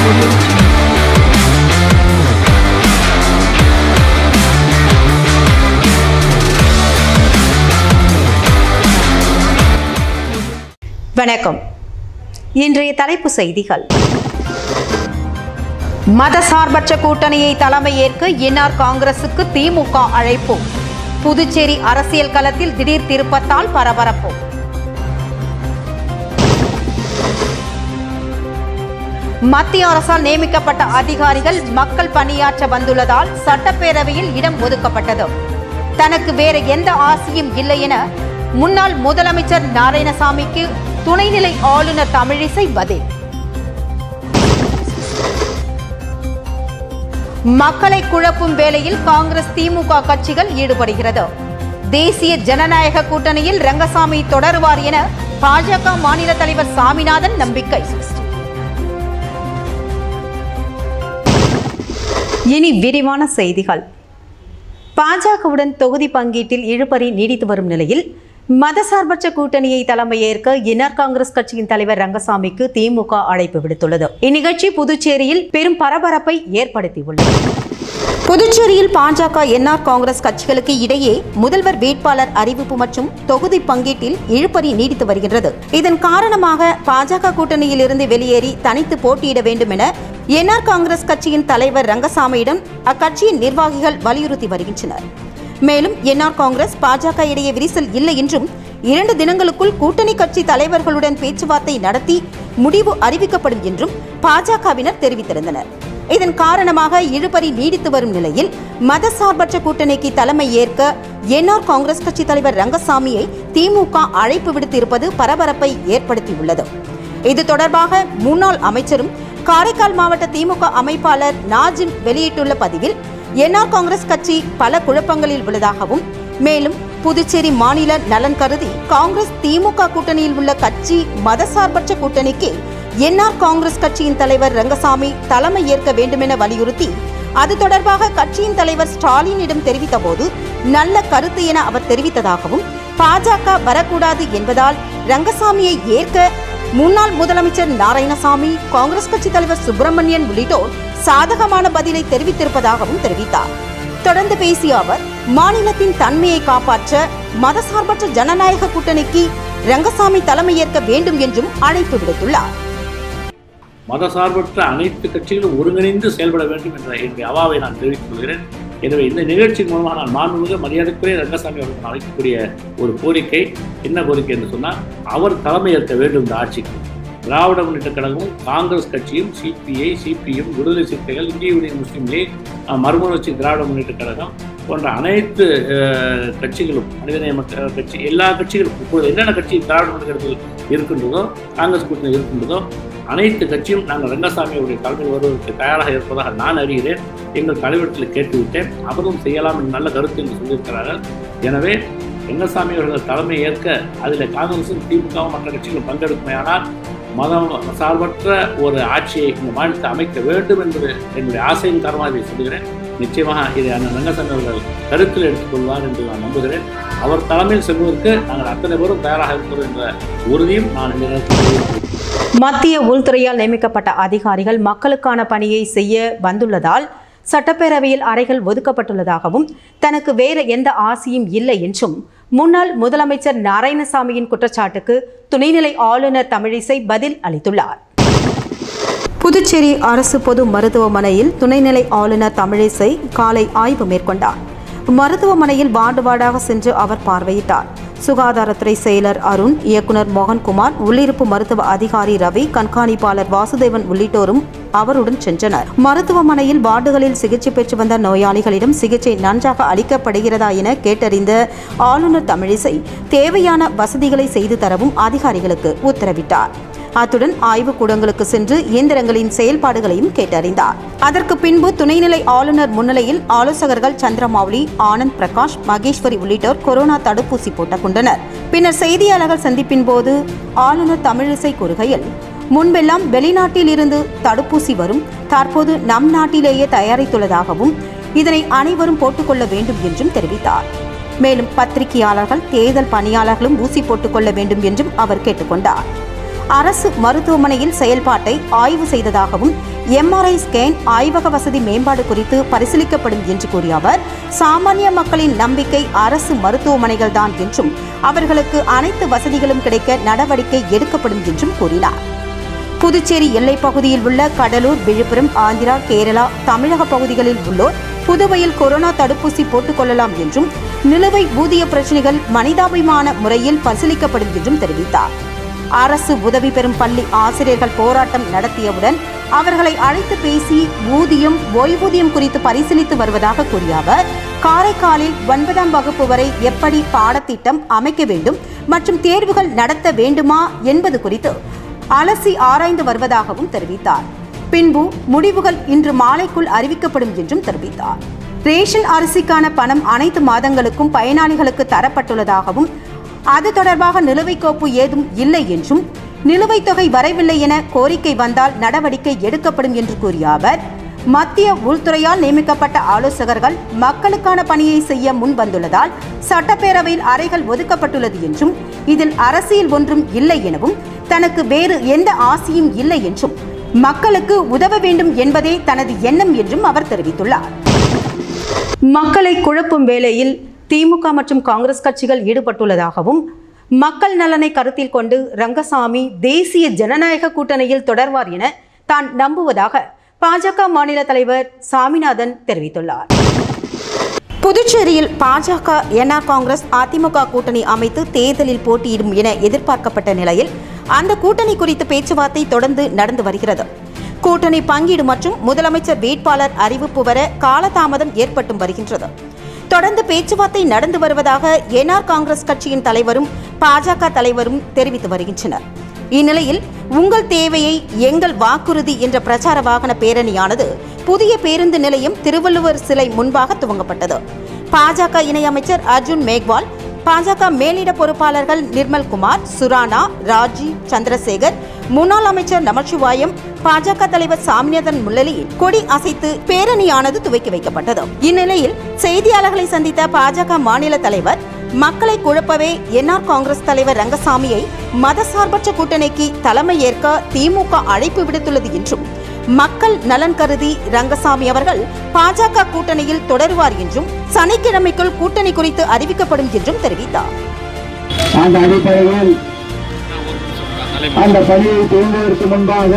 வணக்கம் இன்றைய தலைப்பு செய்திகள் மதசார்பற்ற கூட்டணியை தலைமையேற்க என்ஆர் காங்கிரசுக்கு திமுக அழைப்பு புதுச்சேரி அரசியல் களத்தில் திடீர் திருப்பத்தால் பரபரப்பு மத்திய அரசால் நியமிக்கப்பட்ட அதிகாரிகள் மக்கள் பணியாற்ற வந்துள்ளதால் சட்டப்பேரவையில் இடம் ஒதுக்கப்பட்டது தனக்கு வேற எந்த ஆசையும் இல்லை என முன்னாள் முதலமைச்சர் நாராயணசாமிக்கு துணைநிலை ஆளுநர் தமிழிசை பதில் மக்களை குழப்பும் வேளையில் காங்கிரஸ் திமுக கட்சிகள் ஈடுபடுகிறது தேசிய ஜனநாயக கூட்டணியில் ரங்கசாமி தொடருவார் என பாஜக மாநில தலைவர் சாமிநாதன் நம்பிக்கை இனி விரிவான செய்திகள் பாஜகவுடன் தொகுதி பங்கீட்டில் இழுபறி நீடித்து வரும் நிலையில் மதசார்பற்ற கூட்டணியை தலைமையேற்க என்ஆர் காங்கிரஸ் கட்சியின் தலைவர் ரங்கசாமிக்கு திமுக அழைப்பு விடுத்துள்ளது இந்நிகழ்ச்சி புதுச்சேரியில் பெரும் பரபரப்பை ஏற்படுத்தியுள்ளது புதுச்சேரியில் பாஜக என்ஆர் காங்கிரஸ் கட்சிகளுக்கு இடையே முதல்வர் வேட்பாளர் அறிவிப்பு மற்றும் தொகுதி பங்கீட்டில் இழுபறி நீடித்து வருகின்றது இதன் காரணமாக பாஜக கூட்டணியில் இருந்து வெளியேறி தனித்து போட்டியிட வேண்டும் என என்ஆர் காங்கிரஸ் கட்சியின் தலைவர் ரங்கசாமியிடம் அக்கட்சியின் நிர்வாகிகள் வலியுறுத்தி வருகின்றனர் மேலும் என்ஆர் காங்கிரஸ் பாஜக இடையே விரிசல் இல்லை என்றும் இரண்டு தினங்களுக்குள் கூட்டணி கட்சி தலைவர்களுடன் பேச்சுவார்த்தை நடத்தி முடிவு அறிவிக்கப்படும் என்றும் பாஜகவினர் தெரிவித்திருந்தனர் இதன் காரணமாக இழுபறி நீடித்து வரும் நிலையில் மதசார்பற்ற கூட்டணிக்கு தலைமை ஏற்க என்ஆர் காங்கிரஸ் கட்சி தலைவர் ரங்கசாமியை திமுக அழைப்பு விடுத்திருப்பது பரபரப்பை ஏற்படுத்தியுள்ளது இது தொடர்பாக முன்னாள் அமைச்சரும் காரைக்கால் மாவட்ட திமுக அமைப்பாளர் நாஜிம் வெளியிட்டுள்ள பதிவில் என்ஆர் காங்கிரஸ் கட்சி பல குழப்பங்களில் உள்ளதாகவும் மேலும் புதுச்சேரி மாநில நலன் கருதி காங்கிரஸ் திமுக கூட்டணியில் உள்ள கட்சி மதசார்பற்ற கூட்டணிக்கு என்ஆர் காங்கிரஸ் கட்சியின் தலைவர் ரங்கசாமி தலைமை ஏற்க வேண்டுமென வலியுறுத்தி அது தொடர்பாக கட்சியின் தலைவர் ஸ்டாலினிடம் தெரிவித்தபோது நல்ல கருத்து என அவர் தெரிவித்ததாகவும் பாஜக வரக்கூடாது என்பதால் ரங்கசாமியை ஏற்க முன்னாள் முதலமைச்சர் நாராயணசாமி காங்கிரஸ் கட்சி தலைவர் சுப்பிரமணியன் உள்ளிட்டோர் சாதகமான பதிலை தெரிவித்திருப்பதாகவும் தெரிவித்தார் தொடர்ந்து பேசிய அவர் மாநிலத்தின் தன்மையை காப்பாற்ற மதசார்பற்ற ஜனநாயக கூட்டணிக்கு ரங்கசாமி தலைமையேற்க வேண்டும் என்றும் அழைப்பு விடுத்துள்ளார் மதசார்பற்ற அனைத்து கட்சிகளும் ஒருங்கிணைந்து செயல்பட வேண்டும் என்ற என்னுடைய அவாவை நான் தெரிவித்துக் கொள்கிறேன் எனவே இந்த நிகழ்ச்சி மூலமாக நான் மாண்புமிகு மரியாதைக்குரிய ரங்கசாமி அவர்கள் அழைக்கக்கூடிய ஒரு கோரிக்கை என்ன கோரிக்கை என்று சொன்னால் அவர் தலைமையேற்க வேண்டும் இந்த ஆட்சிக்கு திராவிட முன்னேற்ற கழகமும் காங்கிரஸ் கட்சியும் சிபிஐ சிபிஎம் விடுதலை சிறுத்தைகள் இந்திய யூனியன் முஸ்லீம் லீக் அஹ், மறுமலர்ச்சி திராவிட முன்னேற்ற கழகம் போன்ற அனைத்து அஹ், கட்சிகளும் மனிதநேய மக்க- கட்சி எல்லா கட்சிகளும் இப்பொழுது என்னென்ன கட்சி திராவிட முன்னேற்ற கழகத்தில் இருக்கின்றதோ காங்கிரஸ் கூட்டணி இருக்கின்றதோ அனைத்து கட்சியும் நாங்கள் ரங்கசாமி அவருடைய தலைமையில் வருவதற்கு தயாராக இருப்பதாக நான் அறிகிறேன் எங்கள் தலைவரத்தில் கேட்டுவிட்டேன் அவரும் செய்யலாம் என்ற நல்ல கருத்து என்று சொல்லியிருக்கிறார்கள் எனவே ரங்கசாமி அவர்கள் தலைமை ஏற்க அதில் காங்கிரசும் திமுகவும் மற்ற கட்சிகளும் பங்கெடுக்குமையானால் மதம் சார்பற்ற ஒரு ஆட்சியை இந்த மாநிலத்தை அமைக்க வேண்டும் என்பது என்னுடைய ஆசையின் காரணமாக இதை சொல்கிறேன் நிச்சயமாக இதை அண்ணன் ரங்கசாமி அவர்கள் கருத்தில் எடுத்துக்கொள்வார் என்று நான் நம்புகிறேன் அவர் தலைமையில் செல்வதற்கு நாங்கள் அத்தனை பேரும் தயாராக இருக்கிறோம் என்ற உறுதியும் நான் இந்த நேரத்தில் தெரிவித்துக் மத்திய உள்துறையால் நியமிக்கப்பட்ட அதிகாரிகள் மக்களுக்கான பணியை செய்ய வந்துள்ளதால் சட்டப்பேரவையில் அறைகள் ஒதுக்கப்பட்டுள்ளதாகவும் தனக்கு வேறு எந்த ஆசையும் இல்லை என்றும் முன்னாள் முதலமைச்சர் நாராயணசாமியின் குற்றச்சாட்டுக்கு துணைநிலை ஆளுநர் தமிழிசை பதில் அளித்துள்ளார் புதுச்சேரி அரசு பொது மருத்துவமனையில் துணைநிலை ஆளுநர் தமிழிசை காலை ஆய்வு மேற்கொண்டார் மருத்துவமனையில் வார்டு வார்டாக சென்று அவர் பார்வையிட்டார் சுகாதாரத்துறை செயலர் அருண் இயக்குனர் மோகன்குமார் உள்ளிருப்பு மருத்துவ அதிகாரி ரவி கண்காணிப்பாளர் வாசுதேவன் உள்ளிட்டோரும் அவருடன் சென்றனர் மருத்துவமனையில் வார்டுகளில் சிகிச்சை பெற்று வந்த நோயாளிகளிடம் சிகிச்சை நன்றாக அளிக்கப்படுகிறதா என கேட்டறிந்த ஆளுநர் தமிழிசை தேவையான வசதிகளை செய்து தரவும் அதிகாரிகளுக்கு உத்தரவிட்டார் அத்துடன் ஆய்வுக் கூடங்களுக்கு சென்று இயந்திரங்களின் செயல்பாடுகளையும் கேட்டறிந்தார் அதற்கு பின்பு துணைநிலை ஆளுநர் முன்னிலையில் ஆலோசகர்கள் சந்திரமௌலி ஆனந்த் பிரகாஷ் மகேஸ்வரி உள்ளிட்டோர் கொரோனா தடுப்பூசி போட்டுக் கொண்டனர் பின்னர் செய்தியாளர்கள் சந்திப்பின் போது ஆளுநர் தமிழிசை கூறுகையில் முன்பெல்லாம் வெளிநாட்டில் இருந்து தடுப்பூசி வரும் தற்போது நம் நாட்டிலேயே தயாரித்துள்ளதாகவும் இதனை அனைவரும் போட்டுக்கொள்ள வேண்டும் என்றும் தெரிவித்தார் மேலும் பத்திரிகையாளர்கள் தேர்தல் பணியாளர்களும் ஊசி போட்டுக்கொள்ள வேண்டும் என்றும் அவர் கேட்டுக்கொண்டார் அரசு மருத்துவமனையில் செயல்பாட்டை ஆய்வு செய்ததாகவும் எம்ஆர்ஐ ஸ்கேன் ஆய்வக வசதி மேம்பாடு குறித்து பரிசீலிக்கப்படும் என்று கூறிய அவர் சாமானிய மக்களின் நம்பிக்கை அரசு மருத்துவமனைகள் தான் என்றும் அவர்களுக்கு அனைத்து வசதிகளும் கிடைக்க நடவடிக்கை எடுக்கப்படும் என்றும் கூறினார் புதுச்சேரி எல்லைப் பகுதியில் உள்ள கடலூர் விழுப்புரம் ஆந்திரா கேரளா தமிழக பகுதிகளில் உள்ளோர் புதுவையில் கொரோனா தடுப்பூசி போட்டுக் கொள்ளலாம் என்றும் நிலுவை ஊதிய பிரச்சினைகள் மனிதாபிமான முறையில் பரிசீலிக்கப்படும் என்றும் தெரிவித்தார் அரசு உதவி பெறும் பள்ளி ஆசிரியர்கள் போராட்டம் நடத்தியவுடன் அவர்களை அழைத்து பேசி ஊதியம் ஓய்வூதியம் குறித்து பரிசீலித்து வருவதாக கூறிய அவர் காரைக்காலில் ஒன்பதாம் வகுப்பு வரை எப்படி பாடத்திட்டம் அமைக்க வேண்டும் மற்றும் தேர்வுகள் நடத்த வேண்டுமா என்பது குறித்து அலசி ஆராய்ந்து வருவதாகவும் தெரிவித்தார் பின்பு முடிவுகள் இன்று மாலைக்குள் அறிவிக்கப்படும் என்றும் தெரிவித்தார் ரேஷன் அரிசிக்கான பணம் அனைத்து மாதங்களுக்கும் பயனாளிகளுக்கு தரப்பட்டுள்ளதாகவும் அது தொடர்பாக நிலுவைக் கோப்பு ஏதும் இல்லை என்றும் நிலுவைத் தொகை வரவில்லை என கோரிக்கை வந்தால் நடவடிக்கை எடுக்கப்படும் என்று கூறிய அவர் மத்திய உள்துறையால் நியமிக்கப்பட்ட ஆலோசகர்கள் மக்களுக்கான பணியை செய்ய முன் வந்துள்ளதால் சட்டப்பேரவையில் அறைகள் ஒதுக்கப்பட்டுள்ளது என்றும் இதில் அரசியல் ஒன்றும் இல்லை எனவும் தனக்கு வேறு எந்த ஆசையும் இல்லை என்றும் மக்களுக்கு உதவ வேண்டும் என்பதே தனது எண்ணம் என்றும் அவர் தெரிவித்துள்ளார் மக்களை குழப்பும் வேளையில் திமுக மற்றும் காங்கிரஸ் கட்சிகள் ஈடுபட்டுள்ளதாகவும் மக்கள் நலனை கருத்தில் கொண்டு ரங்கசாமி தேசிய ஜனநாயக கூட்டணியில் தொடர்வார் என தான் நம்புவதாக பாஜக மாநில தலைவர் சாமிநாதன் தெரிவித்துள்ளார் புதுச்சேரியில் பாஜக என்ஆர் காங்கிரஸ் அதிமுக கூட்டணி அமைத்து தேர்தலில் போட்டியிடும் என எதிர்பார்க்கப்பட்ட நிலையில் அந்த கூட்டணி குறித்து பேச்சுவார்த்தை தொடர்ந்து நடந்து வருகிறது கூட்டணி பங்கீடு மற்றும் முதலமைச்சர் வேட்பாளர் அறிவிப்பு வர காலதாமதம் ஏற்பட்டும் வருகின்றது தொடர்ந்து பேச்சுவார்த்தை நடந்து வருவதாக என்ஆர் காங்கிரஸ் கட்சியின் தலைவரும் பாஜக தலைவரும் தெரிவித்து வருகின்றனர் இந்நிலையில் உங்கள் தேவையை எங்கள் வாக்குறுதி என்ற பிரச்சார வாகன பேரணியானது புதிய பேருந்து நிலையம் திருவள்ளுவர் சிலை முன்பாக துவங்கப்பட்டது பாஜக இணையமைச்சர் அர்ஜுன் மேக்வால் பாஜக மேலிட பொறுப்பாளர்கள் நிர்மல் குமார் சுரானா ராஜி சந்திரசேகர் முன்னாள் அமைச்சர் நமச்சிவாயம் பாஜக தலைவர் சாமிநாதன் முன்னிலையில் கொடி அசைத்து பேரணியானது துவக்கி வைக்கப்பட்டது இந்நிலையில் செய்தியாளர்களை சந்தித்த பாஜக மாநில தலைவர் மக்களை குழப்பவே என்ஆர் காங்கிரஸ் தலைவர் ரங்கசாமியை மதசார்பற்ற கூட்டணிக்கு தலைமை ஏற்க திமுக அழைப்பு விடுத்துள்ளது என்றும் மக்கள் நலன் கருதி ரங்கசாமி அவர்கள் பாஜக கூட்டணியில் தொடருவார் என்றும் சனிக்கிழமைக்குள் கூட்டணி குறித்து அறிவிக்கப்படும் என்றும் தெரிவித்தார் அந்த அடிப்படையில் அந்த பணியை துவங்குவதற்கு முன்பாக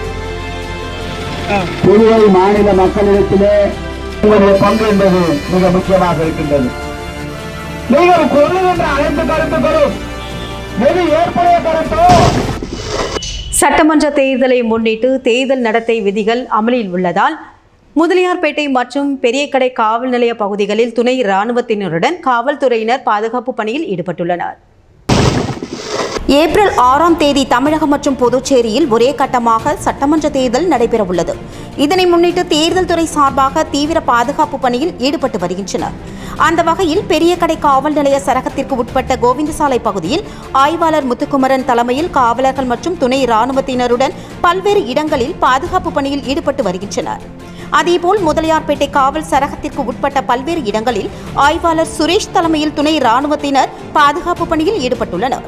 புதுவை மாநில மக்களிடத்திலே உங்களுடைய பங்கு என்பது மிக முக்கியமாக இருக்கின்றது நீங்கள் கொள்ளுகின்ற அனைத்து கருத்துக்களும் எது ஏற்புடைய கருத்தோ சட்டமன்ற தேர்தலை முன்னிட்டு தேர்தல் நடத்தை விதிகள் அமலில் உள்ளதால் முதலியார்பேட்டை மற்றும் பெரியகடை காவல் நிலைய பகுதிகளில் துணை இராணுவத்தினருடன் காவல்துறையினர் பாதுகாப்பு பணியில் ஈடுபட்டுள்ளனர் ஏப்ரல் ஆறாம் தேதி தமிழகம் மற்றும் புதுச்சேரியில் ஒரே கட்டமாக சட்டமன்ற தேர்தல் நடைபெறவுள்ளது இதனை முன்னிட்டு தேர்தல் துறை சார்பாக தீவிர பாதுகாப்பு பணியில் ஈடுபட்டு வருகின்றனர் அந்த வகையில் பெரியகடை காவல் நிலைய சரகத்திற்கு உட்பட்ட கோவிந்தசாலை பகுதியில் ஆய்வாளர் முத்துக்குமரன் தலைமையில் காவலர்கள் மற்றும் துணை இராணுவத்தினருடன் பல்வேறு இடங்களில் பாதுகாப்பு பணியில் ஈடுபட்டு வருகின்றனர் அதேபோல் முதலியார்பேட்டை காவல் சரகத்திற்கு உட்பட்ட பல்வேறு இடங்களில் ஆய்வாளர் சுரேஷ் தலைமையில் துணை இராணுவத்தினர் பாதுகாப்பு பணியில் ஈடுபட்டுள்ளனர்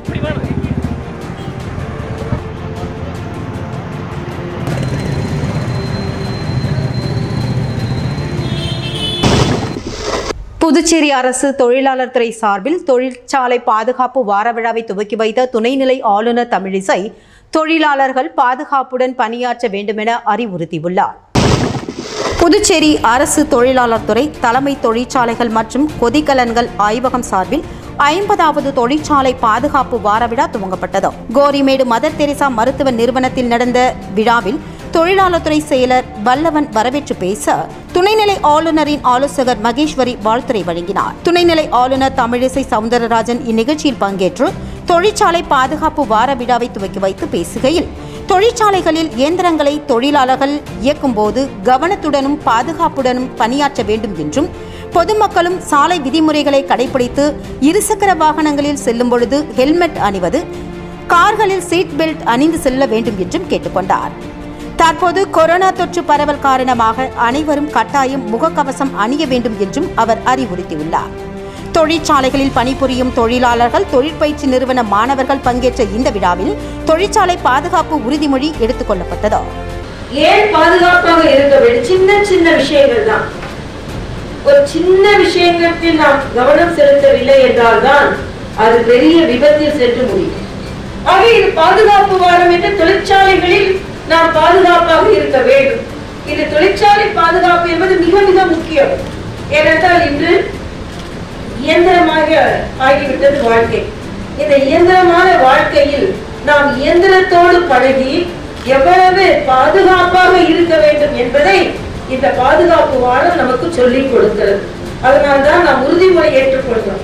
புதுச்சேரி அரசு தொழிலாளர் துறை சார்பில் தொழிற்சாலை பாதுகாப்பு வார விழாவை துவக்கி வைத்த துணைநிலை ஆளுநர் தமிழிசை தொழிலாளர்கள் பாதுகாப்புடன் பணியாற்ற வேண்டுமென அறிவுறுத்தியுள்ளார் புதுச்சேரி அரசு தொழிலாளர் துறை தலைமை தொழிற்சாலைகள் மற்றும் கொதிகலன்கள் ஆய்வகம் சார்பில் ஐம்பதாவது தொழிற்சாலை பாதுகாப்பு வார விழா துவங்கப்பட்டது கோரிமேடு மதர் தெரேசா மருத்துவ நிறுவனத்தில் நடந்த விழாவில் தொழிலாளர் துறை செயலர் வல்லவன் வரவேற்று பேச துணைநிலை ஆளுநரின் ஆலோசகர் மகேஸ்வரி வாழ்த்துரை வழங்கினார் துணைநிலை ஆளுநர் தமிழிசை சவுந்தரராஜன் இந்நிகழ்ச்சியில் பங்கேற்று தொழிற்சாலை பாதுகாப்பு வார விழாவை துவக்கி வைத்து பேசுகையில் தொழிற்சாலைகளில் இயந்திரங்களை தொழிலாளர்கள் இயக்கும்போது கவனத்துடனும் பாதுகாப்புடனும் பணியாற்ற வேண்டும் என்றும் பொதுமக்களும் சாலை விதிமுறைகளை கடைபிடித்து இருசக்கர வாகனங்களில் செல்லும் பொழுது ஹெல்மெட் அணிவது கார்களில் சீட் பெல்ட் அணிந்து செல்ல வேண்டும் என்றும் கேட்டுக்கொண்டார் தற்போது கொரோனா தொற்று பரவல் காரணமாக அனைவரும் கட்டாயம் முகக்கவசம் அணிய வேண்டும் என்றும் அவர் அறிவுறுத்தியுள்ளார் தொழிற்சாலைகளில் பணிபுரியும் தொழிலாளர்கள் தொழிற்பயிற்சி நிறுவன மாணவர்கள் பங்கேற்ற இந்த விழாவில் தொழிற்சாலை பாதுகாப்பு உறுதிமொழி எடுத்துக் கொள்ளப்பட்டது ஏன் பாதுகாப்பாக இருக்க வேண்டும் சின்ன சின்ன விஷயங்கள் தான் ஒரு சின்ன விஷயங்களில் நாம் கவனம் செலுத்தவில்லை என்றால்தான் அது பெரிய விபத்தில் சென்று முடியும் ஆக இது பாதுகாப்பு வாரம் என்று தொழிற்சாலைகளில் நாம் பாதுகாப்பாக இருக்க வேண்டும் இது தொழிற்சாலை பாதுகாப்பு என்பது மிக மிக முக்கியம் ஏனென்றால் இன்று இயந்திரமாக ஆகிவிட்டது வாழ்க்கை இந்த இயந்திரமான வாழ்க்கையில் நாம் இயந்திரத்தோடு பழகி எவ்வளவு பாதுகாப்பாக இருக்க வேண்டும் என்பதை இந்த பாதுகாப்பு வாரம் நமக்கு சொல்லிக் கொடுக்கிறது அதனால்தான் நாம் உறுதிமொழி ஏற்றுக்கொள்கிறோம்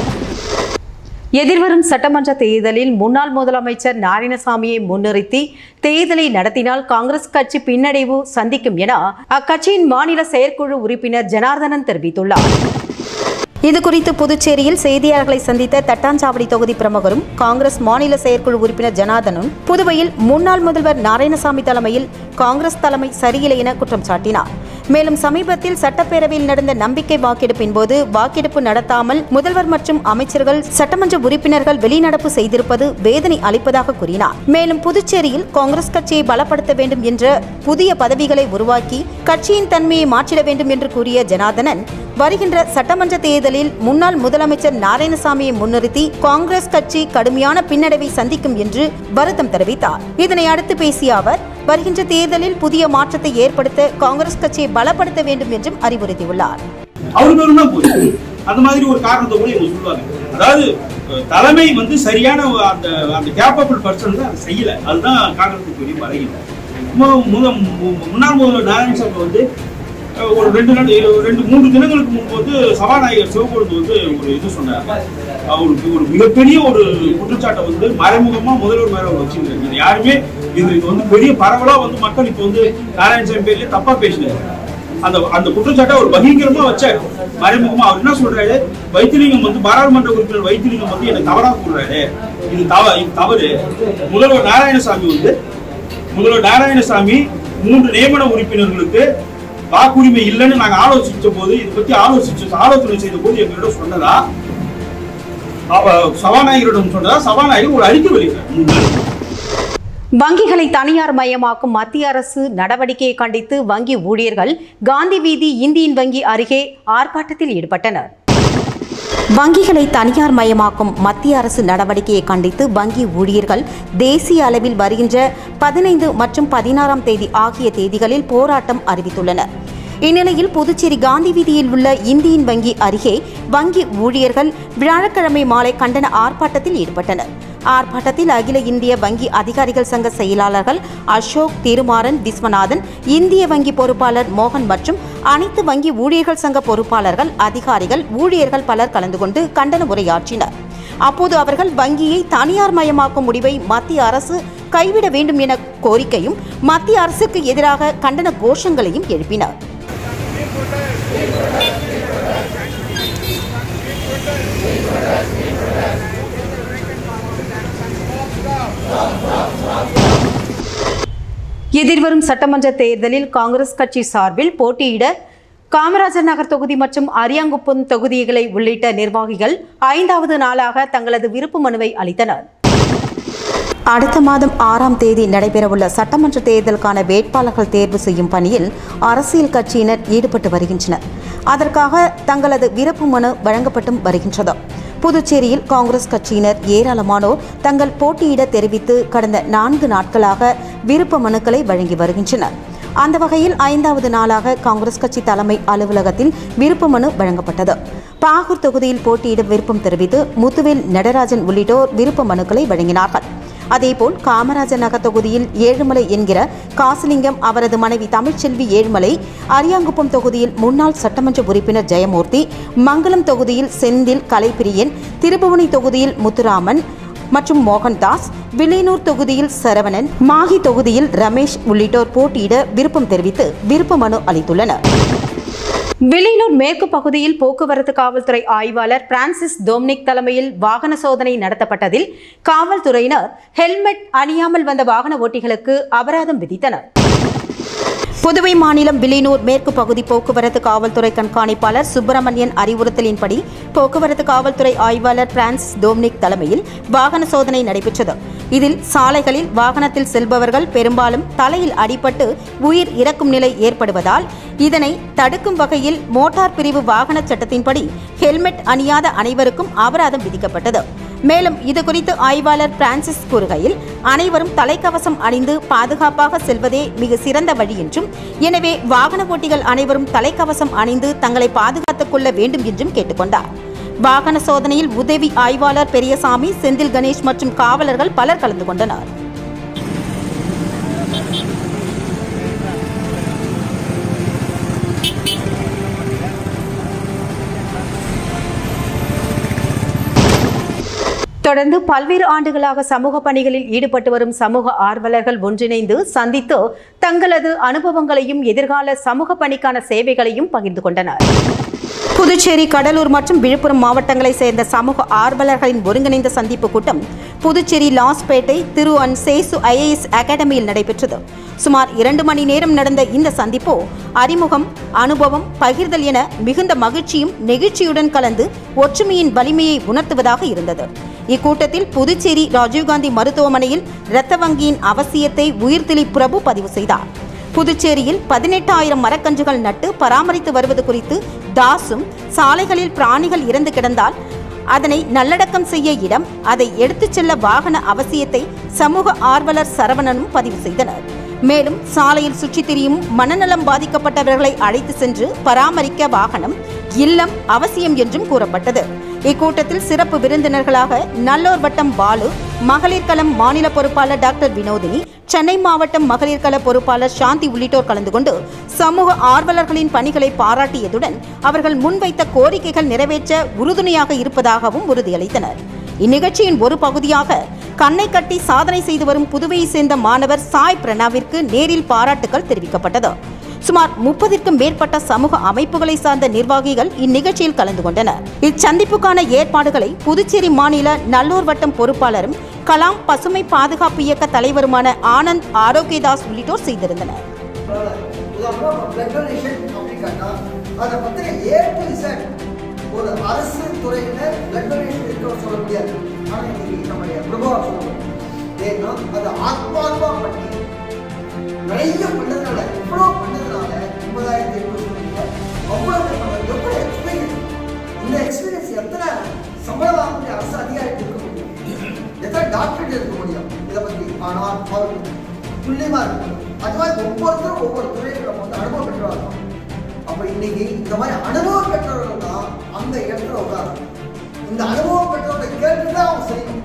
எதிர்வரும் சட்டமன்ற தேர்தலில் முன்னாள் முதலமைச்சர் நாராயணசாமியை முன்னிறுத்தி தேர்தலை நடத்தினால் காங்கிரஸ் கட்சி பின்னடைவு சந்திக்கும் என அக்கட்சியின் மாநில செயற்குழு உறுப்பினர் ஜனார்தனன் தெரிவித்துள்ளார் இது குறித்து புதுச்சேரியில் செய்தியாளர்களை சந்தித்த தட்டாஞ்சாவடி தொகுதி பிரமுகரும் காங்கிரஸ் மாநில செயற்குழு உறுப்பினர் ஜனார்தனும் புதுவையில் முன்னாள் முதல்வர் நாராயணசாமி தலைமையில் காங்கிரஸ் தலைமை சரியில்லை என குற்றம் சாட்டினார் மேலும் சமீபத்தில் சட்டப்பேரவையில் நடந்த நம்பிக்கை வாக்கெடுப்பின் போது வாக்கெடுப்பு நடத்தாமல் முதல்வர் மற்றும் அமைச்சர்கள் சட்டமன்ற உறுப்பினர்கள் வெளிநடப்பு செய்திருப்பது வேதனை அளிப்பதாக கூறினார் மேலும் புதுச்சேரியில் காங்கிரஸ் கட்சியை பலப்படுத்த வேண்டும் என்ற புதிய பதவிகளை உருவாக்கி கட்சியின் தன்மையை மாற்றிட வேண்டும் என்று கூறிய ஜனார்தனன் வருகின்ற சட்டமன்ற தேர்தலில் முன்னாள் முதலமைச்சர் நாராயணசாமியை முன்னிறுத்தி காங்கிரஸ் கட்சி கடுமையான பின்னடைவை சந்திக்கும் என்று வருத்தம் தெரிவித்தார் இதனை அடுத்து பேசிய அவர் வருகின்ற தேர்தலில் புதிய மாற்றத்தை ஏற்படுத்த காங்கிரஸ் கட்சியை பலப்படுத்த வேண்டும் என்றும் அறிவுறுத்தியுள்ளார் அவர் பேரும் தான் போச்சு அந்த மாதிரி ஒரு காரணத்தை கூட இவங்க சொல்லுவாங்க அதாவது அஹ், தலைமை வந்து சரியான அந்த அந்த கேப்பபிள் பர்சன் தான் அதை செய்யல அதுதான் காங்கிரஸுக்கு பெரிய பலகீனம் மு- முத- மு- முன்னாள் முதல்வர் நாராயணசாமி வந்து அஹ், ஒரு ரெண்டு நாள் இரு- ரெண்டு மூன்று தினங்களுக்கு முன்பு வந்து சபாநாயகர் சிவகொழுந்து வந்து ஒரு இது சொன்னார் அவருக்கு ஒரு மிகப்பெரிய ஒரு குற்றச்சாட்டை வந்து மறைமுகமா முதல்வர் மேல அவர் வச்சிருக்காங்க இது யாருமே இது இது வந்து பெரிய பரவலா வந்து மக்கள் இப்போ வந்து நாராயணசாமி பேர்லயே தப்பா பேசினாரு அந்த அந்த குற்றச்சாட்டை அவர் பகிரங்கமா வச்சாரு மறைமுகமா அவர் என்ன சொல்றாரு வைத்திலிங்கம் வந்து பாராளுமன்ற உறுப்பினர் வைத்திலிங்கம் வந்து எனக்கு தவறா கூறுறாரு இது தவ இது தவறு முதல்வர் நாராயணசாமி வந்து முதல்வர் நாராயணசாமி மூன்று நியமன உறுப்பினர்களுக்கு வாக்குரிமை இல்லைன்னு நாங்க ஆலோசிச்ச போது இதை பத்தி ஆலோசிச்சு ஆலோசனை செய்த போது எங்களிடம் சொன்னதா அவ சபாநாயகரிடம் சொன்னதா சபாநாயகர் ஒரு அறிக்கை வெளியிட்டார் மூணு நாள். வங்கிகளை தனியார் மயமாக்கும் மத்திய அரசு நடவடிக்கையை கண்டித்து வங்கி ஊழியர்கள் காந்தி வீதி இந்தியன் வங்கி அருகே ஆர்ப்பாட்டத்தில் ஈடுபட்டனர் வங்கிகளை தனியார் மயமாக்கும் மத்திய அரசு நடவடிக்கையை கண்டித்து வங்கி ஊழியர்கள் தேசிய அளவில் வருகின்ற பதினைந்து மற்றும் பதினாறாம் தேதி ஆகிய தேதிகளில் போராட்டம் அறிவித்துள்ளனர் இந்நிலையில் புதுச்சேரி காந்தி வீதியில் உள்ள இந்தியன் வங்கி அருகே வங்கி ஊழியர்கள் வியாழக்கிழமை மாலை கண்டன ஆர்ப்பாட்டத்தில் ஈடுபட்டனர் ஆர்ப்பாட்டத்தில் அகில இந்திய வங்கி அதிகாரிகள் சங்க செயலாளர்கள் அசோக் திருமாறன் விஸ்வநாதன் இந்திய வங்கி பொறுப்பாளர் மோகன் மற்றும் அனைத்து வங்கி ஊழியர்கள் சங்க பொறுப்பாளர்கள் அதிகாரிகள் ஊழியர்கள் பலர் கலந்து கொண்டு கண்டன உரையாற்றினர் அப்போது அவர்கள் வங்கியை தனியார் மயமாக்கும் முடிவை மத்திய அரசு கைவிட வேண்டும் என கோரிக்கையும் மத்திய அரசுக்கு எதிராக கண்டன கோஷங்களையும் எழுப்பினர் எதிர்வரும் சட்டமன்ற தேர்தலில் காங்கிரஸ் கட்சி சார்பில் போட்டியிட காமராஜர் நகர் தொகுதி மற்றும் அரியாங்குப்பம் தொகுதிகளை உள்ளிட்ட நிர்வாகிகள் ஐந்தாவது நாளாக தங்களது விருப்பு மனுவை அளித்தனர் அடுத்த மாதம் ஆறாம் தேதி நடைபெறவுள்ள சட்டமன்ற தேர்தலுக்கான வேட்பாளர்கள் தேர்வு செய்யும் பணியில் அரசியல் கட்சியினர் ஈடுபட்டு வருகின்றனர் அதற்காக தங்களது விருப்பு மனு வழங்கப்பட்டும் வருகின்றது புதுச்சேரியில் காங்கிரஸ் கட்சியினர் ஏராளமானோர் தங்கள் போட்டியிட தெரிவித்து கடந்த நான்கு நாட்களாக விருப்ப மனுக்களை வழங்கி வருகின்றனர் அந்த வகையில் ஐந்தாவது நாளாக காங்கிரஸ் கட்சி தலைமை அலுவலகத்தில் விருப்ப மனு வழங்கப்பட்டது பாகூர் தொகுதியில் போட்டியிட விருப்பம் தெரிவித்து முத்துவேல் நடராஜன் உள்ளிட்டோர் விருப்ப மனுக்களை வழங்கினார்கள் அதேபோல் காமராஜர் நகர் தொகுதியில் ஏழுமலை என்கிற காசிலிங்கம் அவரது மனைவி தமிழ்ச்செல்வி ஏழுமலை அரியாங்குப்பம் தொகுதியில் முன்னாள் சட்டமன்ற உறுப்பினர் ஜெயமூர்த்தி மங்களம் தொகுதியில் செந்தில் கலைப்பிரியன் திருபுவனை தொகுதியில் முத்துராமன் மற்றும் மோகன்தாஸ் வில்லியனூர் தொகுதியில் சரவணன் மாஹி தொகுதியில் ரமேஷ் உள்ளிட்டோர் போட்டியிட விருப்பம் தெரிவித்து விருப்ப மனு அளித்துள்ளனர் வில்லியனூர் மேற்கு பகுதியில் போக்குவரத்து காவல்துறை ஆய்வாளர் பிரான்சிஸ் டொமினிக் தலைமையில் வாகன சோதனை நடத்தப்பட்டதில் காவல்துறையினர் ஹெல்மெட் அணியாமல் வந்த வாகன ஓட்டிகளுக்கு அபராதம் விதித்தனர் புதுவை மாநிலம் வில்லியனூர் மேற்கு பகுதி போக்குவரத்து காவல்துறை கண்காணிப்பாளர் சுப்பிரமணியன் அறிவுறுத்தலின்படி போக்குவரத்து காவல்துறை ஆய்வாளர் பிரான்சிஸ் டோம்னிக் தலைமையில் வாகன சோதனை நடைபெற்றது இதில் சாலைகளில் வாகனத்தில் செல்பவர்கள் பெரும்பாலும் தலையில் அடிபட்டு உயிர் இறக்கும் நிலை ஏற்படுவதால் இதனை தடுக்கும் வகையில் மோட்டார் பிரிவு வாகன சட்டத்தின்படி ஹெல்மெட் அணியாத அனைவருக்கும் அபராதம் விதிக்கப்பட்டது மேலும் இதுகுறித்து ஆய்வாளர் பிரான்சிஸ் கூறுகையில் அனைவரும் தலைக்கவசம் அணிந்து பாதுகாப்பாக செல்வதே மிக சிறந்த வழி என்றும் எனவே வாகன ஓட்டிகள் அனைவரும் தலைக்கவசம் அணிந்து தங்களை பாதுகாத்துக் கொள்ள வேண்டும் என்றும் கேட்டுக்கொண்டார் வாகன சோதனையில் உதவி ஆய்வாளர் பெரியசாமி செந்தில் கணேஷ் மற்றும் காவலர்கள் பலர் கலந்து கொண்டனர் தொடர்ந்து பல்வேறு ஆண்டுகளாக சமூக பணிகளில் ஈடுபட்டு வரும் சமூக ஆர்வலர்கள் ஒன்றிணைந்து சந்தித்து தங்களது அனுபவங்களையும் எதிர்கால சமூக பணிக்கான சேவைகளையும் பகிர்ந்து கொண்டனர் புதுச்சேரி கடலூர் மற்றும் விழுப்புரம் மாவட்டங்களைச் சேர்ந்த சமூக ஆர்வலர்களின் ஒருங்கிணைந்த சந்திப்பு கூட்டம் புதுச்சேரி லாஸ்பேட்டை திரு அன் சேசு ஐஏஎஸ் அகாடமியில் நடைபெற்றது சுமார் இரண்டு மணி நேரம் நடந்த இந்த சந்திப்போ அறிமுகம் அனுபவம் பகிர்தல் என மிகுந்த மகிழ்ச்சியும் நெகிழ்ச்சியுடன் கலந்து ஒற்றுமையின் வலிமையை உணர்த்துவதாக இருந்தது இக்கூட்டத்தில் புதுச்சேரி ராஜீவ்காந்தி மருத்துவமனையில் இரத்த வங்கியின் அவசியத்தை உயிர்த்திலி பிரபு பதிவு செய்தார் புதுச்சேரியில் பதினெட்டாயிரம் மரக்கன்றுகள் நட்டு பராமரித்து வருவது குறித்து தாசும் சாலைகளில் பிராணிகள் இறந்து கிடந்தால் அதனை நல்லடக்கம் செய்ய இடம் அதை எடுத்துச் செல்ல வாகன அவசியத்தை சமூக ஆர்வலர் சரவணனும் பதிவு செய்தனர் மேலும் சாலையில் சுற்றித் திரியும் மனநலம் பாதிக்கப்பட்டவர்களை அழைத்து சென்று பராமரிக்க வாகனம் இல்லம் அவசியம் என்றும் கூறப்பட்டது இக்கூட்டத்தில் சிறப்பு விருந்தினர்களாக நல்லோர் வட்டம் பாலு மகளிர் களம் மாநில பொறுப்பாளர் டாக்டர் வினோதினி சென்னை மாவட்டம் மகளிர் கள பொறுப்பாளர் சாந்தி உள்ளிட்டோர் கலந்து கொண்டு சமூக ஆர்வலர்களின் பணிகளை பாராட்டியதுடன் அவர்கள் முன்வைத்த கோரிக்கைகள் நிறைவேற்ற உறுதுணையாக இருப்பதாகவும் உறுதியளித்தனர் இந்நிகழ்ச்சியின் ஒரு பகுதியாக கண்ணை கட்டி சாதனை செய்து வரும் புதுவையை சேர்ந்த மாணவர் சாய் பிரணாவிற்கு நேரில் பாராட்டுகள் தெரிவிக்கப்பட்டது சுமார் முப்பதிற்கும் மேற்பட்ட சமூக அமைப்புகளை சார்ந்த நிர்வாகிகள் இந்நிகழ்ச்சியில் கலந்து கொண்டனர் இச்சந்திப்புக்கான ஏற்பாடுகளை புதுச்சேரி மாநில நல்லூர் வட்டம் பொறுப்பாளரும் கலாம் பசுமை பாதுகாப்பு இயக்க தலைவருமான ஆனந்த் ஆரோக்கியதாஸ் உள்ளிட்டோர் செய்திருந்தனர் உதாரணமா பிளட் டொனேஷன் அப்படின்னா அதை பத்தின ஏ டு இசட் ஒரு அரசு துறையில பிளட் டொனேஷன் இருக்க சொல்ல முடியாது ஆனா இன்னைக்கு நம்முடைய பிரபா சொல்ல முடியும் ஏன்னா அது ஆத்மார்த்தமா பண்ணி நிறைய பண்ணதுனால இவ்வளோ பண்ணதுனால ஒன்பதாயிரத்தி எட்நூறு அவ்வளோ பண்ணது எவ்வளோ எக்ஸ்பீரியன்ஸ் இந்த எக்ஸ்பீரியன்ஸ் எத்தனை சம்பளம் வாங்கக்கூடிய அரசு அதிகாரிகள் இருக்க முடியும் எத்தனை டாக்டர் இருக்க முடியும் இதை பத்தி ஆனால் அவருக்கு துல்லியமா இருக்கணும் அது மாதிரி ஒவ்வொருத்தரும் ஒவ்வொரு துறையில நம்ம வந்து அனுபவம் பெற்றவர்கள் அப்ப இன்னைக்கு இந்த மாதிரி அனுபவம் பெற்றவர்கள் தான் அந்த இடத்துல உட்காரணும் இந்த அனுபவம் பெற்றவர்களை கேட்டு தான் அவங்க செய்யணும்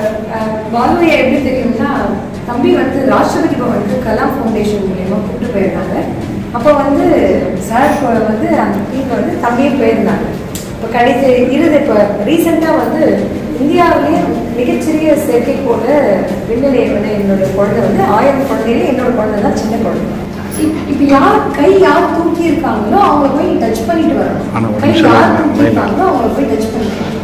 பாலுவை எப்படி தெரியும்னா தம்பி வந்து ராஷ்டிரபதி பவனுக்கு கலாம் ஃபவுண்டேஷன் மூலயமா கூப்பிட்டு போயிருந்தாங்க அப்போ வந்து சார் வந்து அந்த டீமில் வந்து தம்பியும் போயிருந்தாங்க இப்போ கடைசி இருது இப்போ ரீசெண்டாக வந்து இந்தியாவிலேயே மிகச்சிறிய செயற்கைக்கோள விண்வெளி ஏவன என்னோட குழந்தை வந்து ஆயிரம் குழந்தையில என்னோட குழந்தை தான் சின்ன குழந்தை இப்- இப்ப யார் கை யார் தூக்கி இருக்காங்களோ அவங்கள போய் டச் பண்ணிட்டு வரணும் கை யார் தூக்கி இருக்காங்களோ அவங்கள போய் டச் பண்ணிட்டு வரணும்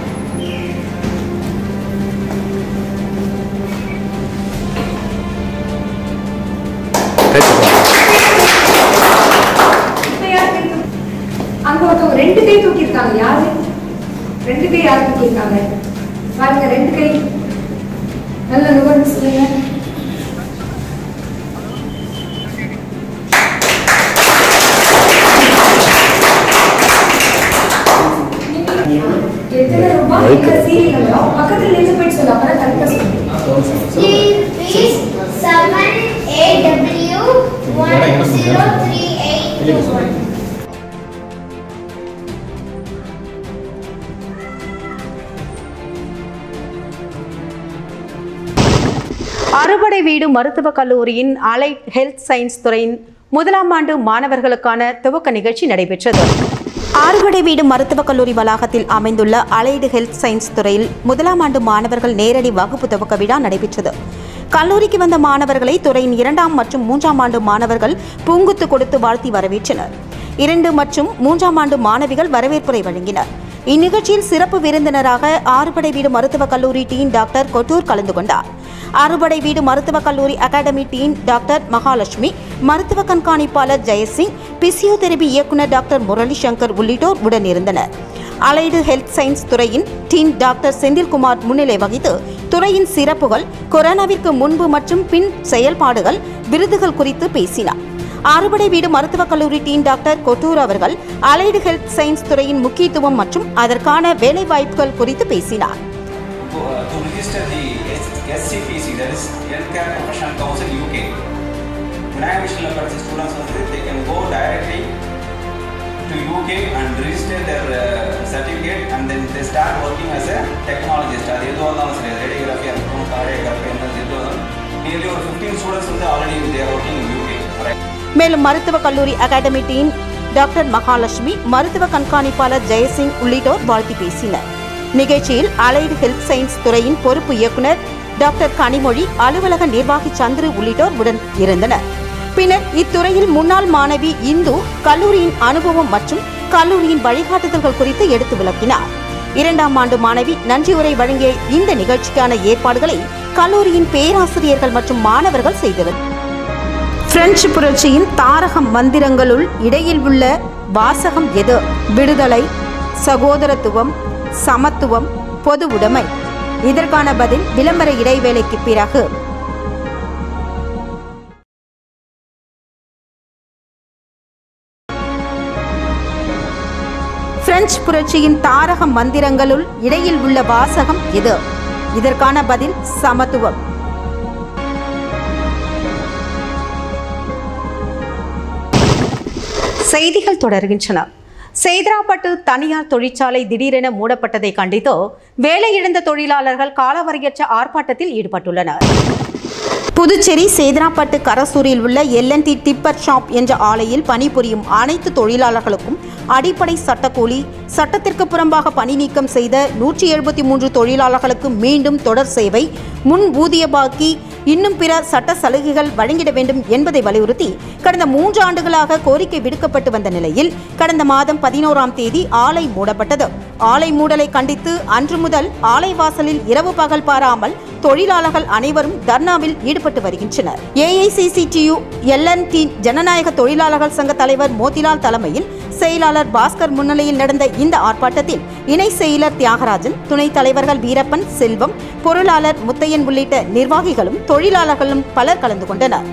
இப்ப யார் கை தூக்கி- அங்க ஒருத்தவங்க ரெண்டு கை தூக்கி இருக்காங்க யாரு ரெண்டு கை யார் தூக்கி இருக்காங்க பாருங்க ரெண்டு கை நல்ல நுகர்ந்து சொல்லுங்க எத்தனை ரூபாய் இந்த சீரியல் பக்கத்துல நின்று போயிட்டு சொல்லு அப்பதான் கரெக்டா சொல்லுங்க seven AW one zero three eight two one. அறுபடை வீடு மருத்துவக் கல்லூரியின் அலைட் ஹெல்த் சயின்ஸ் துறையின் முதலாம் ஆண்டு மாணவர்களுக்கான துவக்க நிகழ்ச்சி நடைபெற்றது ஆறுபடை வீடு மருத்துவக் கல்லூரி வளாகத்தில் அமைந்துள்ள அலைடு ஹெல்த் சயின்ஸ் துறையில் முதலாம் ஆண்டு மாணவர்கள் நேரடி வகுப்பு துவக்க விழா நடைபெற்றது கல்லூரிக்கு வந்த மாணவர்களை துறையின் இரண்டாம் மற்றும் மூன்றாம் ஆண்டு மாணவர்கள் பூங்குத்து கொடுத்து வாழ்த்தி வரவேற்றனர் இரண்டு மற்றும் மூன்றாம் ஆண்டு மாணவிகள் வரவேற்புரை வழங்கினர் இந்நிகழ்ச்சியில் சிறப்பு விருந்தினராக ஆறுபடை வீடு மருத்துவக் கல்லூரி டீன் டாக்டர் கொட்டூர் கலந்து கொண்டார் அறுபடை வீடு மருத்துவக் கல்லூரி அகாடமி டீன் டாக்டர் மகாலட்சுமி மருத்துவ கண்காணிப்பாளர் ஜெயசிங் பிசியோதெரபி இயக்குனர் டாக்டர் முரளி சங்கர் உள்ளிட்டோர் உடனிருந்தனர் அலைடு ஹெல்த் சயின்ஸ் துறையின் டீன் டாக்டர் செந்தில்குமார் முன்னிலை வகித்து துறையின் சிறப்புகள் கொரோனாவிற்கு முன்பு மற்றும் பின் செயல்பாடுகள் விருதுகள் குறித்து பேசினார் அறுபடை வீடு மருத்துவக் கல்லூரி டீன் டாக்டர் கொட்டூர் அவர்கள் அலைடு ஹெல்த் சயின்ஸ் துறையின் முக்கியத்துவம் மற்றும் அதற்கான வேலைவாய்ப்புகள் குறித்து பேசினார் uh, to register the S- SCPC, that is Healthcare Professional Council UK. Vinayak Mission படிச்ச students வந்து they can go directly to UK and register their uh, certificate and then they start working as a technologist. அது எதுவாக இருந்தாலும் சரி ரேடியோகிராஃபியாக இருக்கட்டும் cardiography எந்த எதுவாக இருந்தாலும் நியர்லி ஒரு ஃபிஃப்டீன் ஸ்டூடெண்ட்ஸ் வந்து already there working in UK மேலும் மருத்துவக் கல்லூரி அகாடமி டீன் டாக்டர் மகாலட்சுமி மருத்துவ கண்காணிப்பாளர் ஜெயசிங் உள்ளிட்டோர் வாழ்த்தி பேசினர் நிகழ்ச்சியில் அலைடு ஹெல்த் சயின்ஸ் துறையின் பொறுப்பு இயக்குனர் டாக்டர் கனிமொழி அலுவலக நிர்வாகி சந்திரு உள்ளிட்டோர் உடன் இருந்தனர் பின்னர் இத்துறையில் முன்னாள் மாணவி இந்து கல்லூரியின் அனுபவம் மற்றும் கல்லூரியின் வழிகாட்டுதல்கள் குறித்து எடுத்து விளக்கினார் இரண்டாம் ஆண்டு மாணவி நன்றியுரை வழங்கிய இந்த நிகழ்ச்சிக்கான ஏற்பாடுகளை கல்லூரியின் பேராசிரியர்கள் மற்றும் மாணவர்கள் செய்தனர் பிரெஞ்சு புரட்சியின் தாரக மந்திரங்களுள் இடையில் உள்ள வாசகம் எது விடுதலை சகோதரத்துவம் சமத்துவம் பொது உடைமை இதற்கான பதில் விளம்பர இடைவேளைக்கு பிறகு பிரெஞ்சு புரட்சியின் தாரக மந்திரங்களுள் இடையில் உள்ள வாசகம் எது இதற்கான பதில் சமத்துவம் செய்திகள் தொடர்கின்றன சேதராப்பட்டு தனியார் தொழிற்சாலை திடீரென மூடப்பட்டதை கண்டித்து வேலையிழந்த தொழிலாளர்கள் காலவரையற்ற ஆர்ப்பாட்டத்தில் ஈடுபட்டுள்ளனர் புதுச்சேரி சேதராப்பட்டு கரசூரில் உள்ள எல்என்டி டிப்பர் ஷாப் என்ற ஆலையில் பணிபுரியும் அனைத்து தொழிலாளர்களுக்கும் அடிப்படை சட்டக்கூலி சட்டத்திற்கு புறம்பாக பணி நீக்கம் செய்த நூற்றி எழுபத்தி மூன்று தொழிலாளர்களுக்கு மீண்டும் தொடர் சேவை முன் ஊதிய பாக்கி இன்னும் பிற சட்ட சலுகைகள் வழங்கிட வேண்டும் என்பதை வலியுறுத்தி கடந்த மூன்று ஆண்டுகளாக கோரிக்கை விடுக்கப்பட்டு வந்த நிலையில் கடந்த மாதம் பதினோராம் தேதி ஆலை மூடப்பட்டது ஆலை மூடலை கண்டித்து அன்று முதல் ஆலை வாசலில் இரவு பகல் பாராமல் தொழிலாளர்கள் அனைவரும் தர்ணாவில் ஈடுபட்டு வருகின்றனர் ஏஐசிசிடியு எல்என்டி ஜனநாயக தொழிலாளர்கள் சங்க தலைவர் மோதிலால் தலைமையில் செயலாளர் பாஸ்கர் முன்னிலையில் நடந்த இந்த ஆர்ப்பாட்டத்தில் இணை செயலர் தியாகராஜன் துணைத் தலைவர்கள் வீரப்பன் செல்வம் பொருளாளர் முத்தையன் உள்ளிட்ட நிர்வாகிகளும் தொழிலாளர்களும் பலர் கலந்து கொண்டனர்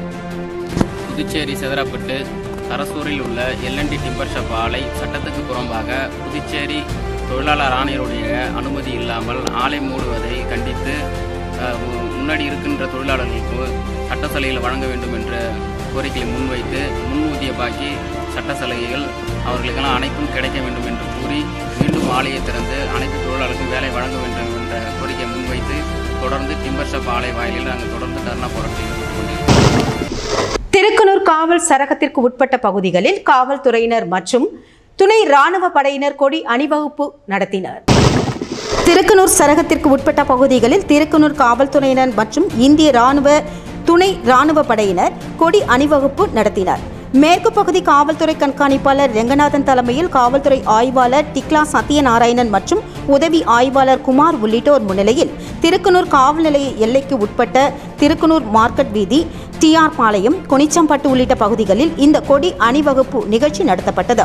புதுச்சேரி செதறப்பட்டு அரசூரில் உள்ள எல்என்டி டிம்பர் ஷாப் ஆலை சட்டத்துக்கு புறம்பாக புதுச்சேரி தொழிலாளர் ஆணையருடைய அனுமதி இல்லாமல் ஆலை மூடுவதை கண்டித்து அஹ், மு- முன்னாடி இருக்கின்ற தொழிலாளர்களுக்கு சட்ட சலுகைகள் வழங்க வேண்டும் என்ற கோரிக்கையை முன்வைத்து முன்ஊதிய பாக்கி சட்ட சலுகைகள் அவர்களுக்கெல்லாம் அனைத்தும் கிடைக்க வேண்டும் என்று கூறி மீண்டும் ஆலையை திறந்து அனைத்து தொழிலாளர்களுக்கும் வேலை வழங்க வேண்டும் என்ற கோரிக்கையை முன்வைத்து தொடர்ந்து டிம்பர் ஷாப் ஆலை வாயிலில் நாங்கள் தொடர்ந்து தர்ணா போராட்டத்தில் ஈடுபட்டு கொண்டிருக்கிறோம் திருக்குனூர் காவல் சரகத்திற்கு உட்பட்ட பகுதிகளில் காவல்துறையினர் மற்றும் துணை ராணுவ படையினர் கொடி அணிவகுப்பு நடத்தினர் திருக்குனூர் சரகத்திற்கு உட்பட்ட பகுதிகளில் திருக்குனூர் காவல்துறையினர் மற்றும் இந்திய ராணுவ துணை ராணுவ படையினர் கொடி அணிவகுப்பு நடத்தினர் மேற்கு பகுதி காவல்துறை கண்காணிப்பாளர் ரெங்கநாதன் தலைமையில் காவல்துறை ஆய்வாளர் டிக்லா சத்யநாராயணன் மற்றும் உதவி ஆய்வாளர் குமார் உள்ளிட்டோர் முன்னிலையில் திருக்குனூர் காவல் நிலைய எல்லைக்கு உட்பட்ட திருக்குனூர் மார்க்கெட் வீதி டிஆர் பாளையம் கொனிச்சம்பட்டு உள்ளிட்ட பகுதிகளில் இந்த கொடி அணிவகுப்பு நிகழ்ச்சி நடத்தப்பட்டது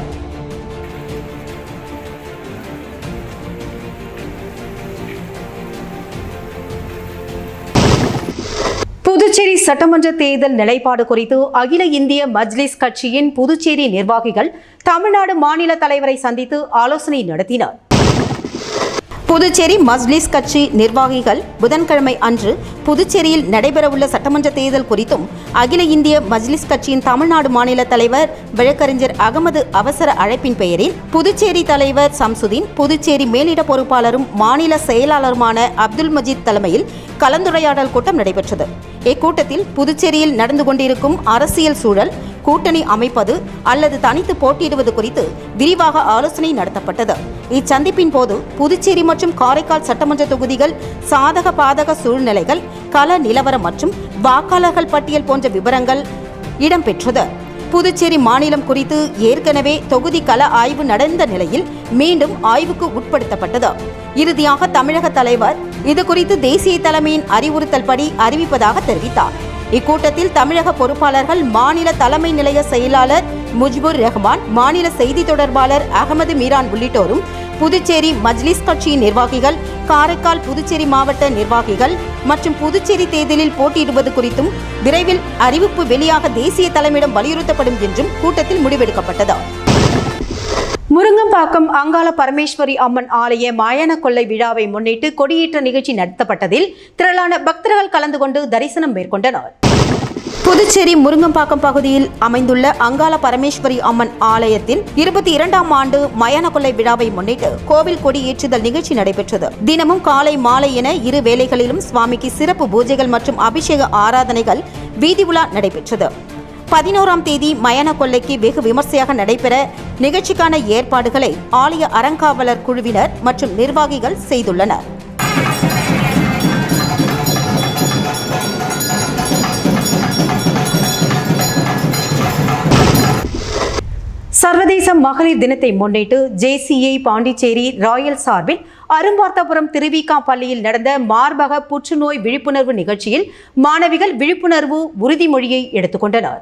புதுச்சேரி சட்டமன்ற தேர்தல் நிலைப்பாடு குறித்து அகில இந்திய மஜ்லிஸ் கட்சியின் புதுச்சேரி நிர்வாகிகள் தமிழ்நாடு மாநில தலைவரை சந்தித்து ஆலோசனை நடத்தினர் புதுச்சேரி மஜ்லிஸ் கட்சி நிர்வாகிகள் புதன்கிழமை அன்று புதுச்சேரியில் நடைபெறவுள்ள சட்டமன்ற தேர்தல் குறித்தும் அகில இந்திய மஜ்லிஸ் கட்சியின் தமிழ்நாடு மாநில தலைவர் வழக்கறிஞர் அகமது அவசர அழைப்பின் பெயரில் புதுச்சேரி தலைவர் சம்சுதீன் புதுச்சேரி மேலிட பொறுப்பாளரும் மாநில செயலாளருமான அப்துல் மஜீத் தலைமையில் கலந்துரையாடல் கூட்டம் நடைபெற்றது இக்கூட்டத்தில் புதுச்சேரியில் நடந்து கொண்டிருக்கும் அரசியல் சூழல் கூட்டணி அமைப்பது அல்லது தனித்து போட்டியிடுவது குறித்து விரிவாக ஆலோசனை நடத்தப்பட்டது இச்சந்திப்பின் போது புதுச்சேரி மற்றும் காரைக்கால் சட்டமன்ற தொகுதிகள் சாதக பாதக சூழ்நிலைகள் கள நிலவரம் மற்றும் வாக்காளர்கள் பட்டியல் போன்ற விவரங்கள் இடம்பெற்றது புதுச்சேரி மாநிலம் குறித்து ஏற்கனவே தொகுதி கள ஆய்வு நடந்த நிலையில் மீண்டும் ஆய்வுக்கு உட்படுத்தப்பட்டது இறுதியாக தமிழக தலைவர் இது குறித்து தேசிய தலைமையின் அறிவுறுத்தல் படி அறிவிப்பதாக தெரிவித்தார் இக்கூட்டத்தில் தமிழக பொறுப்பாளர்கள் மாநில தலைமை நிலைய செயலாளர் முஜ்புர் ரஹ்மான் மாநில செய்தி தொடர்பாளர் அகமது மீரான் உள்ளிட்டோரும் புதுச்சேரி மஜ்லிஸ் கட்சியின் நிர்வாகிகள் காரைக்கால் புதுச்சேரி மாவட்ட நிர்வாகிகள் மற்றும் புதுச்சேரி தேர்தலில் போட்டியிடுவது குறித்தும் விரைவில் அறிவிப்பு வெளியாக தேசிய தலைமையிடம் வலியுறுத்தப்படும் என்றும் கூட்டத்தில் முடிவெடுக்கப்பட்டது முருங்கம்பாக்கம் அங்காள பரமேஸ்வரி அம்மன் ஆலய மாயான கொள்ளை விழாவை முன்னிட்டு கொடியேற்ற நிகழ்ச்சி நடத்தப்பட்டதில் திரளான பக்தர்கள் கலந்து கொண்டு தரிசனம் மேற்கொண்டனர் புதுச்சேரி முருங்கம்பாக்கம் பகுதியில் அமைந்துள்ள அங்காள பரமேஸ்வரி அம்மன் ஆலயத்தின் இருபத்தி இரண்டாம் ஆண்டு மயான கொள்ளை விழாவை முன்னிட்டு கோவில் கொடியேற்றுதல் நிகழ்ச்சி நடைபெற்றது தினமும் காலை மாலை என இரு வேளைகளிலும் சுவாமிக்கு சிறப்பு பூஜைகள் மற்றும் அபிஷேக ஆராதனைகள் வீதி உலா நடைபெற்றது பதினோராம் தேதி மயான கொள்ளைக்கு வெகு விமர்சையாக நடைபெற நிகழ்ச்சிக்கான ஏற்பாடுகளை ஆலய அறங்காவலர் குழுவினர் மற்றும் நிர்வாகிகள் செய்துள்ளனர் சர்வதேச மகளிர் தினத்தை முன்னிட்டு ஜேசிஐ பாண்டிச்சேரி ராயல் சார்பில் அரும்பார்த்தபுரம் திருவிகா பள்ளியில் நடந்த மார்பக புற்றுநோய் விழிப்புணர்வு நிகழ்ச்சியில் மாணவிகள் விழிப்புணர்வு உறுதிமொழியை எடுத்துக்கொண்டனர்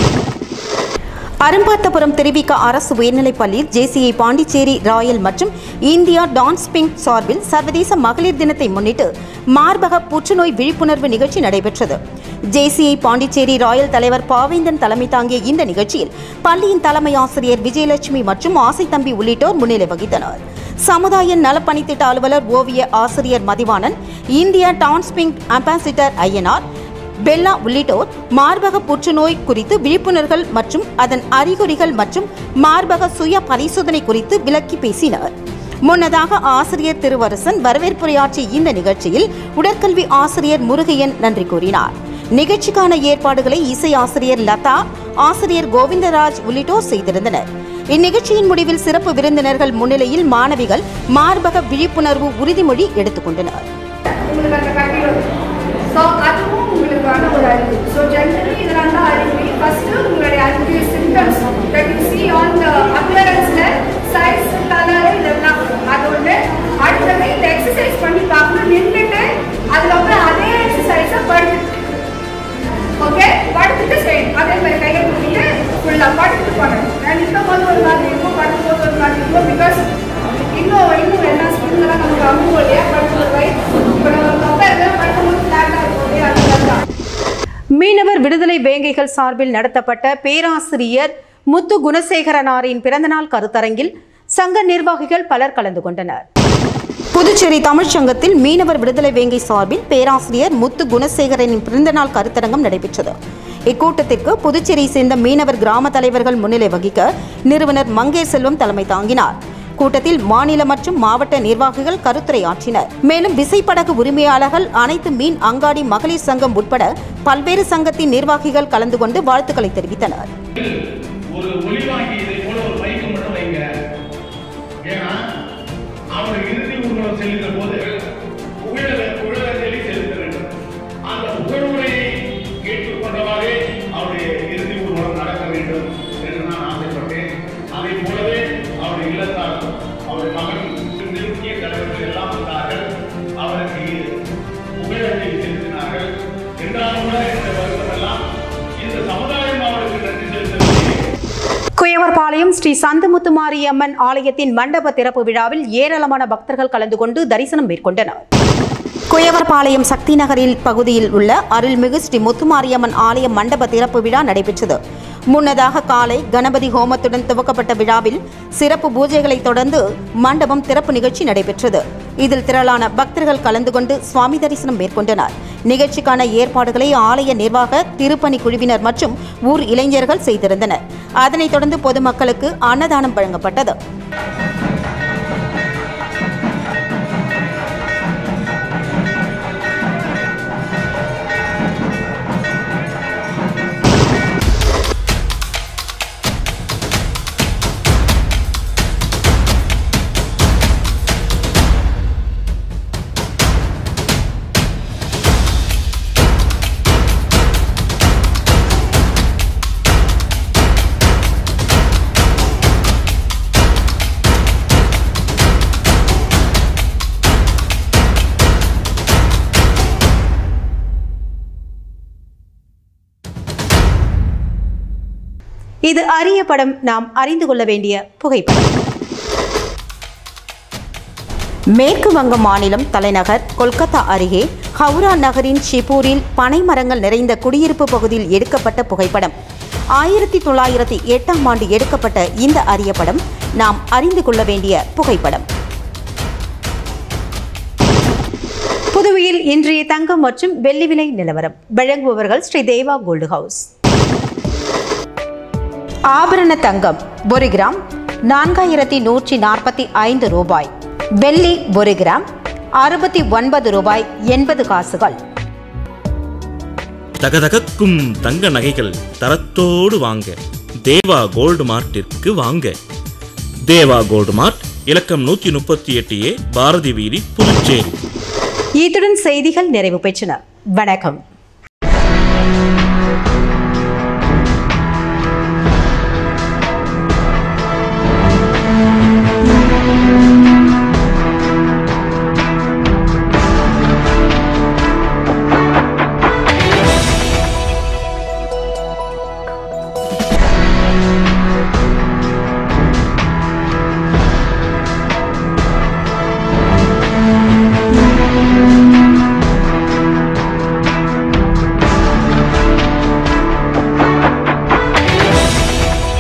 அரும்பார்த்தபுரம் திருவிக அரசு உயர்நிலைப் பள்ளியில் ஜேசிஐ பாண்டிச்சேரி ராயல் மற்றும் இந்தியா டான்ஸ் பிங்க் சார்பில் சர்வதேச மகளிர் தினத்தை முன்னிட்டு மார்பக புற்றுநோய் விழிப்புணர்வு நிகழ்ச்சி நடைபெற்றது ஜேசிஐ பாண்டிச்சேரி ராயல் தலைவர் பாவேந்தன் தலைமை தாங்கிய இந்த நிகழ்ச்சியில் பள்ளியின் தலைமை ஆசிரியர் விஜயலட்சுமி மற்றும் ஆசைத்தம்பி உள்ளிட்டோர் முன்னிலை வகித்தனர் சமுதாய நலப்பணித்திட்ட அலுவலர் ஓவிய ஆசிரியர் Mathivanan India dance pink ambassador Ayyanar Bella உள்ளிட்டோர் மார்பக புற்றுநோய் குறித்து விழிப்புணர்வுகள் மற்றும் அதன் அறிகுறிகள் மற்றும் மார்பக சுய பரிசோதனை குறித்து விளக்கி பேசினர் முன்னதாக ஆசிரியர் திருவரசன் வரவேற்புரையாற்றிய இந்த நிகழ்ச்சியில் உடற்கல்வி ஆசிரியர் முருகையன் நன்றி கூறினார் நிகழ்ச்சிக்கான ஏற்பாடுகளை இசை ஆசிரியர் லதா ஆசிரியர் கோவிந்தராஜ் உள்ளிட்டோர் செய்திருந்தனர் இந்நிகழ்ச்சியின் முடிவில் சிறப்பு விருந்தினர்கள் முன்னிலையில் மாணவிகள் மார்பக விழிப்புணர்வு உறுதிமொழி எடுத்துக்கொண்டனர் உங்களுக்கு அந்த கட்டி வரும் ஸோ அதுவும் உங்களுக்கான ஒரு அறிகுறி ஸோ ஜென்ரலி இதெல்லாம் தான் அறிகுறி ஃபர்ஸ்ட் உங்களுடைய அறிகுறி symptoms that you see on the அப்பியரன்ஸில் சைஸ் கலர் இதெல்லாம் அது ஒன்று அடுத்தது இந்த எக்ஸசைஸ் பண்ணி பார்க்கணும் நின்றுட்டு அதுக்கப்புறம் அதே எக்ஸசைஸை படுத்து ஓகே படுத்துட்டு செய்யணும் அதே மாதிரி கையை தூக்கிட்டு ஃபுல்லாக படுத்துட்டு பண்ணணும் நான் நிற்கும் போது ஒரு மாதிரி இருக்கும் படுக்கும் போது ஒரு மாதிரி இருக்கும் பிகாஸ் இன்னும் இன்னும் என்ன ஸ்கின்லாம் நமக்கு அமுகும் இல்லையா படுக்கும் போது இப்போ நம்ம கப்பை எல்லாம் படுக்கும் போது ஃப்ளாட்டாக இருக்கும் இல்லையா அது மாதிரி தான் மீனவர் விடுதலை வேங்கைகள் சார்பில் நடத்தப்பட்ட பேராசிரியர் முத்து குணசேகரனாரின் பிறந்தநாள் கருத்தரங்கில் சங்க நிர்வாகிகள் பலர் கலந்து கொண்டனர் புதுச்சேரி தமிழ்ச்சங்கத்தில் மீனவர் விடுதலை வேங்கை சார்பில் பேராசிரியர் முத்து குணசேகரனின் பிறந்தநாள் கருத்தரங்கம் நடைபெற்றது இக்கூட்டத்திற்கு புதுச்சேரியை சேர்ந்த மீனவர் கிராம தலைவர்கள் முன்னிலை வகிக்க நிறுவனர் மங்கேர் செல்வம் தலைமை தாங்கினார் கூட்டத்தில் மாநில மற்றும் மாவட்ட நிர்வாகிகள் கருத்துரை ஆற்றினர் மேலும் விசைப்படகு உரிமையாளர்கள் அனைத்து மீன் அங்காடி மகளிர் சங்கம் உட்பட பல்வேறு சங்கத்தின் நிர்வாகிகள் கலந்து கொண்டு வாழ்த்துக்களை தெரிவித்தனர் ஒரு ஒளிவாங்கி இதை போல ஒரு மைக்கு மட்டும் வைங்க ஏன்னா அவர் இறுதி ஊர்வலம் செல்லுகிற போது புகழ புகழஞ்சலி செலுத்த வேண்டும் அந்த புகழுரையை கேட்டுக்கொண்டவாறே அவருடைய இறுதி ஊர்வலம் நடக்க வேண்டும் என்று நான் ஆசைப்பட்டேன் அதை போலவே அவருடைய இல்லத்தார் அவருடைய மகன் நிறுத்திய தலைவர்கள் எல்லாம் வந்தார்கள் அவருக்கு புகழஞ்சலி செலுத்தினார்கள் என்றாலும் கூட இந்த வருடம் எல்லாம் இந்த சமுதாயம் அவருக்கு நன்றி செலுத்தவில்லை குயவர்பாளையம் ஸ்ரீ சந்தமுத்து மாரியம்மன் ஆலயத்தின் மண்டப திறப்பு விழாவில் ஏராளமான பக்தர்கள் கலந்து கொண்டு தரிசனம் மேற்கொண்டனர் குயவர்பாளையம் சக்தி நகரில் பகுதியில் உள்ள அருள்மிகு ஸ்ரீ முத்துமாரியம்மன் ஆலய மண்டப திறப்பு விழா நடைபெற்றது முன்னதாக காலை கணபதி ஹோமத்துடன் துவக்கப்பட்ட விழாவில் சிறப்பு பூஜைகளை தொடர்ந்து மண்டபம் திறப்பு நிகழ்ச்சி நடைபெற்றது இதில் திரளான பக்தர்கள் கலந்து கொண்டு சுவாமி தரிசனம் மேற்கொண்டனர் நிகழ்ச்சிக்கான ஏற்பாடுகளை ஆலய நிர்வாக திருப்பணி குழுவினர் மற்றும் ஊர் இளைஞர்கள் செய்திருந்தனர் அதனைத் தொடர்ந்து பொதுமக்களுக்கு அன்னதானம் வழங்கப்பட்டது இது அரிய படம் நாம் அறிந்து கொள்ள வேண்டிய புகைப்படம் மேற்கு வங்க மாநிலம் தலைநகர் கொல்கத்தா அருகே ஹவுரா நகரின் ஷிப்பூரில் பனை மரங்கள் நிறைந்த குடியிருப்பு பகுதியில் எடுக்கப்பட்ட புகைப்படம் ஆயிரத்தி தொள்ளாயிரத்தி எட்டாம் ஆண்டு எடுக்கப்பட்ட இந்த அரிய படம் நாம் அறிந்து கொள்ள வேண்டிய புகைப்படம் புதுவையில் இன்றைய தங்கம் மற்றும் வெள்ளி விலை நிலவரம் வழங்குபவர்கள் ஸ்ரீ தேவா கோல்டு ஹவுஸ் ஆபரண தங்கம் ஒரு கிராம் நான்காயிரத்தி நூற்றி நாற்பத்தி ஐந்து ரூபாய் வெள்ளி ஒரு கிராம் அறுபத்தி ஒன்பது ரூபாய் எண்பது காசுகள் தகதகக்கும் தங்க நகைகள் தரத்தோடு வாங்க தேவா கோல்டு மார்ட்டிற்கு வாங்க தேவா கோல்டு மார்ட் இலக்கம் நூற்றி முப்பத்தி எட்டு ஏ பாரதி வீதி புதுச்சேரி இத்துடன் செய்திகள் நிறைவு பெற்றன வணக்கம்